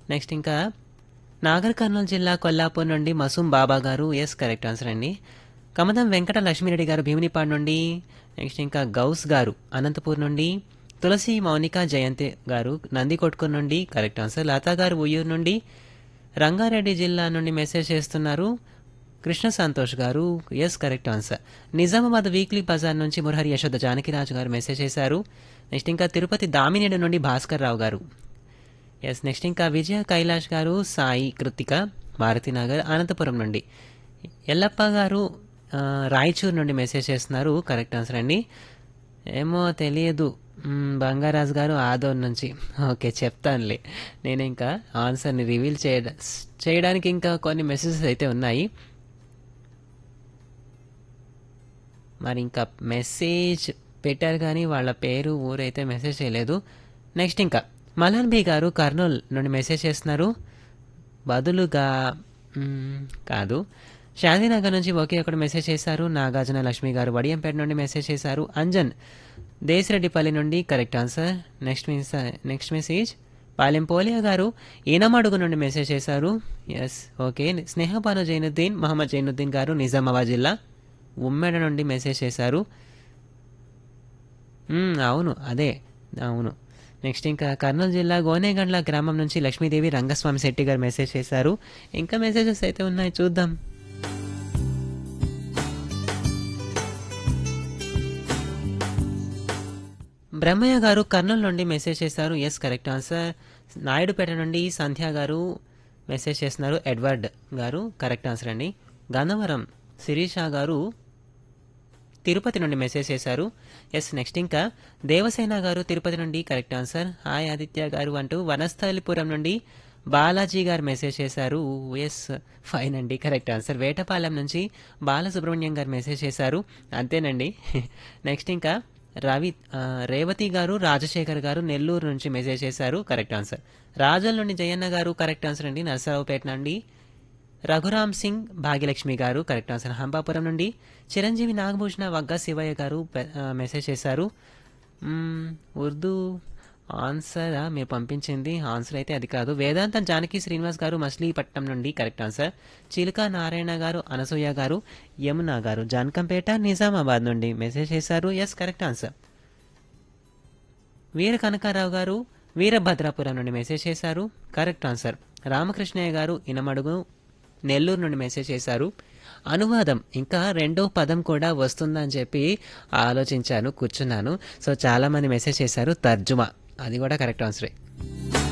next ఇంకా నాగర్ కర్నూలు జిల్లా కొల్లాపూర్ నుండి మసూం బాబా గారు ఎస్ కరెక్ట్ ఆన్సర్ అండి కమదం వెంకట లక్ష్మీరెడ్డి గారు భీమునిపాడు నుండి నెక్స్ట్ ఇంకా గౌస్ గారు అనంతపూర్ నుండి తులసి మౌనిక జయంతి గారు నందికొట్కూరు నుండి కరెక్ట్ ఆన్సర్ లతా గారు ఉయ్యూరు నుండి రంగారెడ్డి జిల్లా నుండి మెసేజ్ చేస్తున్నారు Krishna Santosh garu yes correct answer Nizamabad weekly bazaar నుంచి మురహరి యశోద జానకిరాజు గారు మెసేజ్ చేశారు నెక్స్ట్ ఇంకా తిరుపతి దామినేడు నుండి భాస్కర్ రావు గారు ఎస్ నెక్స్ట్ ఇంకా విజయ కైలాష్ గారు సాయి కృతిక భారతీనగర్ అనంతపురం నుండి ఎల్లప్ప గారు ఆ, రాయచూర్ నుండి మెసేజ్ చేస్తున్నారు కరెక్ట్ ఆన్సర్ అండి ఏమో తెలియదు మ్మ్, బంగారాజు గారు ఆదోన్ నుంచి ఓకే చెప్తానులే నేను ఇంకా ఆన్సర్ని రివీల్ చేయడ చేయడానికి ఇంకా కొన్ని మెసేజెస్ అయితే ఉన్నాయి మరి ఇంకా మెసేజ్ పెట్టారు కానీ వాళ్ళ పేరు ఊరైతే మెసేజ్ చేయలేదు నెక్స్ట్ ఇంకా మలన్ బి గారు కర్నూల్ నుండి మెసేజ్ చేస్తున్నారు బదులుగా మ్మ్, కాదు శాంతినగర్ నుంచి ఒకే ఒకటి మెసేజ్ చేశారు నాగార్జున లక్ష్మి గారు వడియంపేట నుండి మెసేజ్ చేశారు అంజన్ దేశరెడ్డిపల్లి నుండి correct answer next means next message Palem Poliya garu Inamadugu నుండి మెసేజ్ చేశారు ఎస్ ఓకే స్నేహపాను జైనుద్దీన్ మహమ్మద్ జైనుద్దీన్ గారు నిజామాబాద్ జిల్లా ఉమ్మెడ నుండి మెసేజ్ చేశారు మ్మ్, అవును అదే అవును నెక్స్ట్ ఇంకా కర్నూలు జిల్లా గోనేగండ్ల గ్రామం నుంచి లక్ష్మీదేవి రంగస్వామి శెట్టి గారు మెసేజ్ చేశారు ఇంకా మెసేజెస్ అయితే ఉన్నాయి చూద్దాం బ్రహ్మయ్య గారు కర్నూలు నుండి మెసేజ్ చేశారు ఎస్ కరెక్ట్ ఆన్సర్ నాయుడుపేట నుండి సంధ్య గారు మెసేజ్ చేస్తున్నారు ఎడ్వర్డ్ గారు కరెక్ట్ ఆన్సర్ అండి గన్నవరం శిరీష గారు తిరుపతి నుండి మెసేజ్ చేశారు ఎస్ నెక్స్ట్ ఇంకా దేవసేన గారు తిరుపతి నుండి కరెక్ట్ ఆన్సర్ హాయ్ ఆదిత్య గారు అంటూ వనస్థలిపురం నుండి బాలాజీ గారు మెసేజ్ చేశారు ఎస్ ఫైన్ అండి కరెక్ట్ ఆన్సర్ వేటపాలెం నుంచి బాలసుబ్రహ్మణ్యం గారు మెసేజ్ చేశారు అంతేనండి నెక్స్ట్ ఇంకా రవి ఆ, రేవతి గారు రాజశేఖర్ గారు నెల్లూరు నుంచి మెసేజ్ చేశారు కరెక్ట్ ఆన్సర్ రాజల్ నుండి జయన్న గారు కరెక్ట్ ఆన్సర్ అండి నరసరావుపేట నుండి రఘురామ్ సింగ్ భాగ్యలక్ష్మి గారు కరెక్ట్ ఆన్సర్ హంపాపురం నుండి చిరంజీవి నాగభూషణ వగ్గ శివయ్య గారు పె- ఆ, మెసేజ్ చేశారు మ్మ్, ఉర్దూ ఆన్సరా మీరు పంపించింది ఆన్సర్ అయితే అది కాదు వేదాంతం జానకి శ్రీనివాస్ గారు మచిలీపట్నం నుండి కరెక్ట్ ఆన్సర్ చిలుక నారాయణ గారు అనసూయ గారు యమున గారు జానకంపేట నిజామాబాద్ నుండి మెసేజ్ చేశారు yes correct answer Veera Kanakarao garu Veerabhadrapuram నుండి మెసేజ్ చేశారు కరెక్ట్ ఆన్సర్ రామకృష్ణయ్య గారు ఇనమడుగు నెల్లూరు నుండి మెసేజ్ చేశారు అనువాదం ఇంకా రెండో పదం కూడా వస్తుందని చెప్పి ఆలోచించాను కూర్చున్నాను సో చాలా మంది మెసేజ్ చేశారు తర్జుమా అది కూడా కరెక్ట్ ఆన్సరే